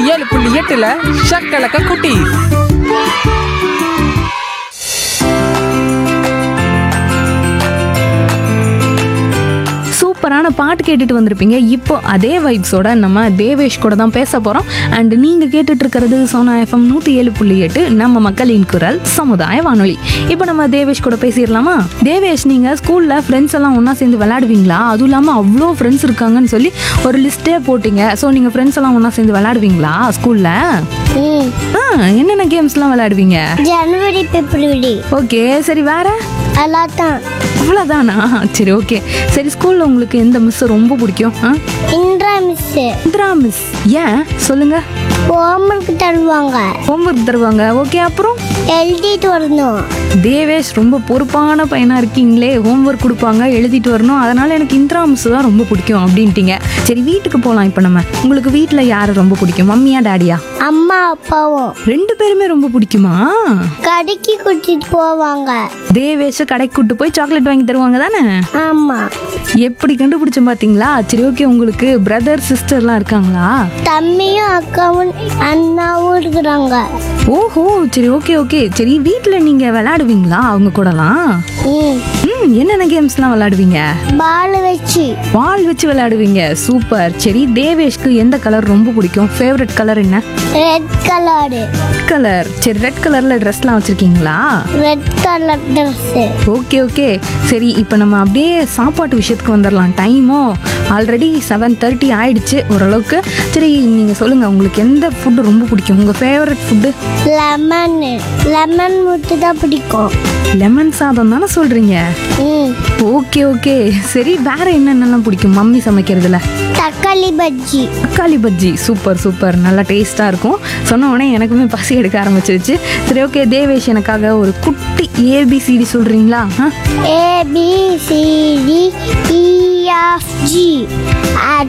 ஏழு புள்ளி எட்டுல ஷக்கலக்க குட்டி சூப்பரான பாட்டு கேட்டுட்டு வந்திருப்பீங்க இப்போ அதே வைப்ஸோட நம்ம தேவேஷ் கூட தான் பேச போகிறோம் அண்ட் நீங்கள் கேட்டுட்டு இருக்கிறது சோனா எஃப்எம் நூற்றி ஏழு புள்ளி எட்டு நம்ம மக்களின் குரல் சமுதாய வானொலி இப்போ நம்ம தேவேஷ் கூட பேசிடலாமா தேவேஷ் நீங்கள் ஸ்கூலில் ஃப்ரெண்ட்ஸ் எல்லாம் ஒன்றா சேர்ந்து விளையாடுவீங்களா அதுவும் இல்லாமல் அவ்வளோ ஃப்ரெண்ட்ஸ் இருக்காங்கன்னு சொல்லி ஒரு லிஸ்ட்டே போட்டிங்க ஸோ நீங்கள் ஃப்ரெண்ட்ஸ் எல்லாம் ஒன்றா சேர்ந்து விளையாடுவீங்களா ஸ்கூலில் ம் ஆ என்னென்ன கேம்ஸ்லாம் விளையாடுவீங்க ஜனவரி பிப்ரவரி ஓகே சரி வேற எல்லாம் தான் அவ்வளோதானா சரி ஓகே சரி ஸ்கூலில் உங்களுக்கு எந்த மிஸ் ரொம்ப பிடிக்கும் ஆ இந்திரா மிஸ்ஸு இந்திரா மிஸ் ஏன் சொல்லுங்க ஹோம்ஒர்க் தருவாங்க ஹோம்ஒர்க் தருவாங்க ஓகே அப்புறம் எழுதிட்டு வரணும் தேவேஷ் ரொம்ப பொறுப்பான பையனா இருக்கீங்களே ஹோம்ஒர்க் கொடுப்பாங்க எழுதிட்டு வரணும் அதனால எனக்கு இந்திரா மிஸ் தான் ரொம்ப பிடிக்கும் அப்படின்ட்டீங்க சரி வீட்டுக்கு போகலாம் இப்போ நம்ம உங்களுக்கு வீட்டில் யாரை ரொம்ப பிடிக்கும் மம்மியா டாடியா அம்மா அப்பாவும் ரெண்டு பேருமே ரொம்ப பிடிக்குமா கடைக்கு கூட்டிட்டு போவாங்க தேவேஷ கடைக்கு கூட்டு போய் சாக்லேட் வாங்கி தருவாங்க தானே ஆமா எப்படி கண்டுபிடிச்சோம் பார்த்தீங்களா சரி ஓகே உங்களுக்கு பிரதர் சிஸ்டர்லாம் இருக்காங்களா தம்பியும் அக்காவும் அண்ணாவும் இருக்கிறாங்க ஓஹோ சரி ஓகே ஓகே சரி வீட்டில் நீங்கள் விளையாடுவீங்களா அவங்க கூடலாம் ம் ம் என்னென்ன கேம்ஸ்லாம் விளையாடுவீங்க பால் வச்சு வால் வச்சு விளையாடுவீங்க சூப்பர் சரி தேவேஷ்க்கு எந்த கலர் ரொம்ப பிடிக்கும் ஃபேவரட் கலர் என்ன ரெட் கலரு ரெட் கலர் சரி ரெட் கலரில் ட்ரெஸ்லாம் வச்சுருக்கீங்களா red colour dress okay okay சரி இப்போ நம்ம அப்படியே சாப்பாட்டு விஷயத்துக்கு வந்துடலாம் டைமோ ஆல்ரெடி செவன் தேர்ட்டி ஆயிடுச்சு ஓரளவுக்கு சரி நீங்கள் சொல்லுங்கள் உங்களுக்கு எந்த ஃபுட்டு ரொம்ப பிடிக்கும் உங்கள் ஃபேவரட் ஃபுட்டு லெமனு லெமன் முட்டு தான் பிடிக்கும் லெமன் சாதம் தானே சொல்கிறீங்க ம் ஓகே ஓகே சரி வேற என்னென்னலாம் பிடிக்கும் மம்மி சமைக்கிறதுல தக்காளி பஜ்ஜி தக்காளி பஜ்ஜி சூப்பர் சூப்பர் நல்லா டேஸ்ட்டாக இருக்கும் சொன்ன உடனே எனக்குமே பசி எடுக்க ஆரம்பிச்சிருச்சு சரி ஓகே தேவேஷ் எனக்காக ஒரு குட்டி ஏபிசிடி சொல்கிறீங்களா ஆ A B C D E F G